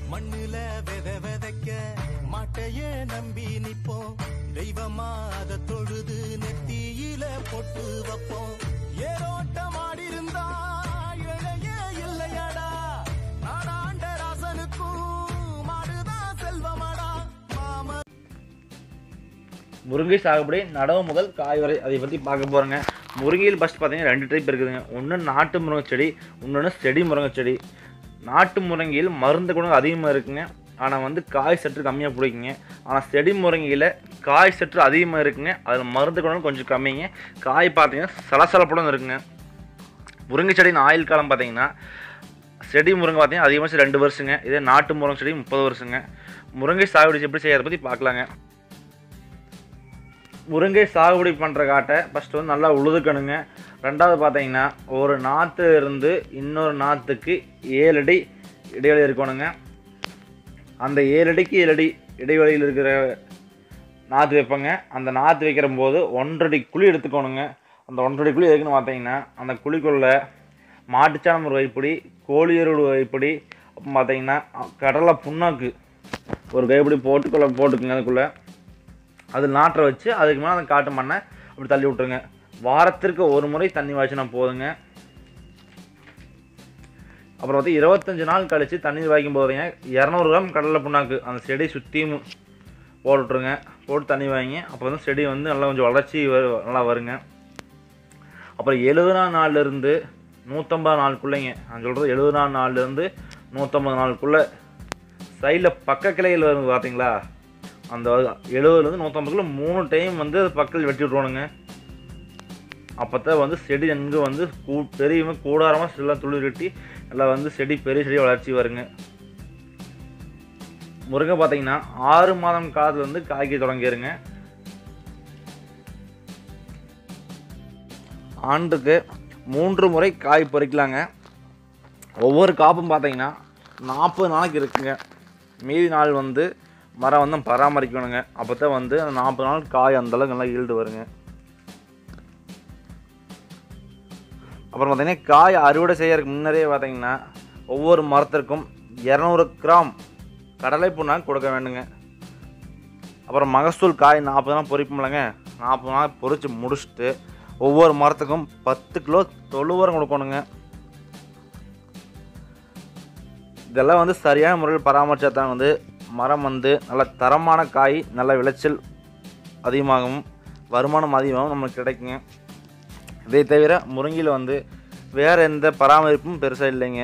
மண்ணுல வித விதைக்க மாட்டையே நம்பி நிப்போம் தெய்வமா அத தொழுது நெத்தியில பொட்டு வைப்போம் ஏரோட்டம் ஆடி இருந்தா இழையே இல்லையடா நாடாண்ட ராசனுக்கும் மாடுதான் செல்வமடா மாம முருங்கை சாகுபடி நடவு முதல் காய் வரை அதை பற்றி பார்க்க போகிறோங்க முருங்கையில் ஃபஸ்ட் பார்த்தீங்கன்னா ரெண்டு டைப் இருக்குதுங்க ஒன்று நாட்டு முருங்கை செடி இன்னொன்று செடி முருங்கை செடி நாட்டு முருங்கையில் மருந்து குணம் அதிகமாக இருக்குங்க ஆனால் வந்து காய் சற்று கம்மியாக பிடிக்குங்க ஆனால் செடி முருங்கையில் காய் சற்று அதிகமாக இருக்குங்க அதில் மருந்து குணம் கொஞ்சம் கம்மிங்க காய் பார்த்தீங்கன்னா சலசலப்புடன் இருக்குங்க முருங்கை செடியின் ஆயுள் காலம் பார்த்தீங்கன்னா செடி முருங்கை பார்த்தீங்கன்னா அதிகமாக ரெண்டு வருஷங்க இதே நாட்டு முருங்கை செடி முப்பது வருஷங்க முருங்கை சாகுபடி எப்படி செய்யறத பற்றி பார்க்கலாங்க முருங்கை சாகுபடி பண்ணுற காட்டை ஃபஸ்ட்டு வந்து நல்லா உழுதுக்கணுங்க ரெண்டாவது பார்த்தீங்கன்னா ஒரு நாற்று இருந்து இன்னொரு நாற்றுக்கு ஏழு அடி இடைவெளி இருக்கணுங்க அந்த ஏழு அடிக்கு ஏழு அடி இடைவெளியில் இருக்கிற நாற்று வைப்பேங்க அந்த நாற்று வைக்கிற போது ஒன்றரை குழி எடுத்துக்கணுங்க அந்த ஒன்றரை குழி எதுக்குன்னு பார்த்தீங்கன்னா அந்த குழிக்குள்ளே மாட்டுச்சாணம் ஒரு கைப்பிடி கோழி எருவு ஒரு கைப்பிடி அப்புறம் பார்த்தீங்கன்னா கடலை புண்ணாக்கு ஒரு கைப்பிடி போட்டுக்குள்ளே போட்டுக்குங்க அதுக்குள்ளே அது நாற்றை வச்சு அதுக்கு மேலே அந்த காட்டு மண்ணை அப்படி தள்ளி விட்ருங்க வாரத்திற்கு ஒரு முறை தண்ணி வாய்ச்சினா போதுங்க அப்புறம் வந்து இருபத்தஞ்சு நாள் கழித்து தண்ணி வாய்க்கும் போதுங்க இரநூறு கிராம் கடலை புண்ணாக்கு அந்த செடி சுற்றியும் போட்டு விட்ருங்க போட்டு தண்ணி வாங்கி அப்போ வந்து செடி வந்து நல்லா கொஞ்சம் வளர்ச்சி வரு நல்லா வருங்க அப்புறம் எழுபதாம் நாள்லேருந்து நூற்றம்பது நாளுக்குள்ளேங்க நான் சொல்கிறது எழுபதாம் நாள்லேருந்து நூற்றம்பது நாளுக்குள்ளே சைடில் பக்க கிளைகள் வரும் பார்த்தீங்களா அந்த எழுபதுலேருந்து நூற்றம்பதுக்குள்ள மூணு டைம் வந்து அது பக்கத்தில் வெட்டி விட்ருவானுங்க அப்போ தான் வந்து செடி எங்கே வந்து கூ பெரிய கூடாரமாக எல்லாம் துளிர் கட்டி எல்லாம் வந்து செடி பெரிய செடி வளர்ச்சி வருங்க முருங்கை பார்த்தீங்கன்னா ஆறு மாதம் காலத்துல இருந்து காய்க்க தொடங்கிருங்க ஆண்டுக்கு மூன்று முறை காய் பறிக்கலாங்க ஒவ்வொரு காப்பும் பார்த்தீங்கன்னா நாற்பது நாளைக்கு இருக்குங்க மீதி நாள் வந்து மரம் வந்து பராமரிக்கணுங்க அப்போ தான் வந்து அந்த நாற்பது நாள் காய் அந்த அளவுக்கு நல்லா ஈல்டு வருங்க அப்புறம் பார்த்தீங்கன்னா காய் அறுவடை செய்யறதுக்கு முன்னரே பார்த்தீங்கன்னா ஒவ்வொரு மரத்திற்கும் இரநூறு கிராம் கடலை புண்ணாக்கு கொடுக்க வேண்டுங்க அப்புறம் மகசூல் காய் நாற்பது நாள் பொறிப்போம்லங்க நாற்பது நாள் பொறிச்சு முடிச்சுட்டு ஒவ்வொரு மரத்துக்கும் பத்து கிலோ தொழு உரம் கொடுக்கணுங்க இதெல்லாம் வந்து சரியான முறையில் பராமரித்தா தான் வந்து மரம் வந்து நல்ல தரமான காய் நல்ல விளைச்சல் அதிகமாகவும் வருமானம் அதிகமாகவும் நம்மளுக்கு கிடைக்குங்க இதை தவிர முருங்கையில் வந்து வேறு எந்த பராமரிப்பும் பெருசாக இல்லைங்க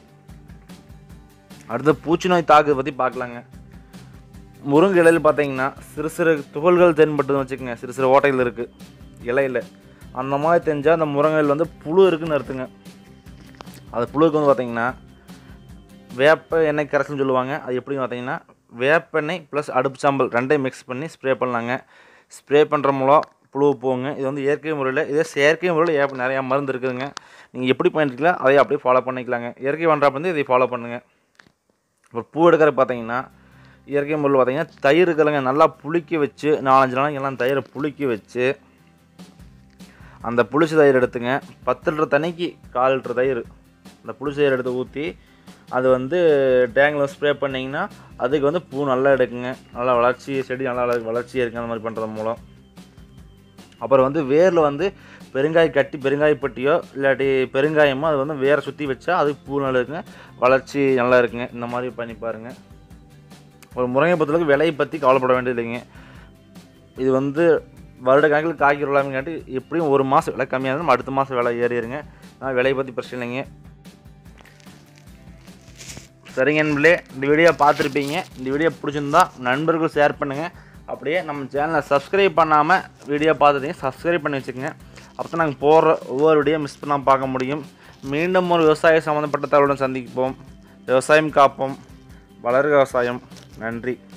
அடுத்து பூச்சி நோய் தாக்குதை பற்றி பார்க்கலாங்க முருங்கை இலையில் பார்த்தீங்கன்னா சிறு சிறு துகள்கள் தென்பட்டுன்னு வச்சுக்கோங்க சிறு சிறு ஓட்டைகள் இருக்குது இலையில் அந்த மாதிரி தெரிஞ்சால் அந்த முருங்கையில் வந்து புழு இருக்குன்னு அர்த்தங்க அது புழுக்கு வந்து பார்த்தீங்கன்னா வேப்ப எண்ணெய் கரைசல்னு சொல்லுவாங்க அது எப்படின்னு பார்த்தீங்கன்னா வேப்பெண்ணெய் ப்ளஸ் அடுப்பு சாம்பல் ரெண்டையும் மிக்ஸ் பண்ணி ஸ்ப்ரே பண்ணலாங்க ஸ்ப்ரே பண்ணுற மூலம் புழு போங்க இது வந்து இயற்கை முறையில் இதே செயற்கை முறையில் ஏப்ப நிறையா மருந்து இருக்குதுங்க நீங்கள் எப்படி பண்ணிருக்கீங்களோ அதை அப்படியே ஃபாலோ பண்ணிக்கலாங்க இயற்கை பண்ணுறப்ப வந்து இதை ஃபாலோ பண்ணுங்கள் அப்புறம் பூ எடுக்கிற பார்த்தீங்கன்னா இயற்கை முறையில் பார்த்தீங்கன்னா தயிர் இருக்குல்லங்க நல்லா புளிக்க வச்சு நாலஞ்சு நாளைக்கு எல்லாம் தயிரை புளிக்க வச்சு அந்த புளிச்ச தயிர் எடுத்துங்க பத்து லிட்டர் தண்ணிக்கு கால் லிட்டர் தயிர் அந்த புளிச்ச தயிர் எடுத்து ஊற்றி அது வந்து டேங்கில் ஸ்ப்ரே பண்ணிங்கன்னா அதுக்கு வந்து பூ நல்லா எடுக்குங்க நல்லா வளர்ச்சி செடி நல்லா வள- வளர்ச்சியாக இருக்குங்க அந்த மாதிரி பண்ணுறது மூலம் அப்புறம் வந்து வேரில் வந்து பெருங்காய கட்டி பெருங்காயப்பட்டியோ இல்லாட்டி பெருங்காயமோ அது வந்து வேரை சுற்றி வச்சா அதுக்கு பூ நல்லா இருக்குங்க வளர்ச்சி நல்லா இருக்குங்க இந்த மாதிரி பண்ணி பாருங்கள் ஒரு முருங்கை பொறுத்தளவுக்கு விலையை பற்றி கவலைப்பட வேண்டியது இல்லைங்க இது வந்து வருட கணக்கில் காய்க்கிறோம் காட்டி எப்படியும் ஒரு மாதம் விலை கம்மியாக இருந்தாலும் அடுத்த மாதம் விலை ஏறிடுங்க ஆனால் விலையை பற்றி பிரச்சனை இல்லைங்க சரிங்க நண்பர்களே இந்த வீடியோ பார்த்துருப்பீங்க இந்த வீடியோ பிடிச்சிருந்தா நண்பர்கள் ஷேர் பண்ணுங்கள் அப்படியே நம்ம சேனலை சப்ஸ்கிரைப் பண்ணாமல் வீடியோ பார்த்துட்டீங்க சப்ஸ்கிரைப் பண்ணி வச்சுக்கோங்க அப்போ தான் நாங்கள் போடுற ஒவ்வொரு வீடியோ மிஸ் பண்ணாமல் பார்க்க முடியும் மீண்டும் ஒரு விவசாய சம்மந்தப்பட்ட தகவலுடன் சந்திப்போம் விவசாயம் காப்போம் வளர் விவசாயம் நன்றி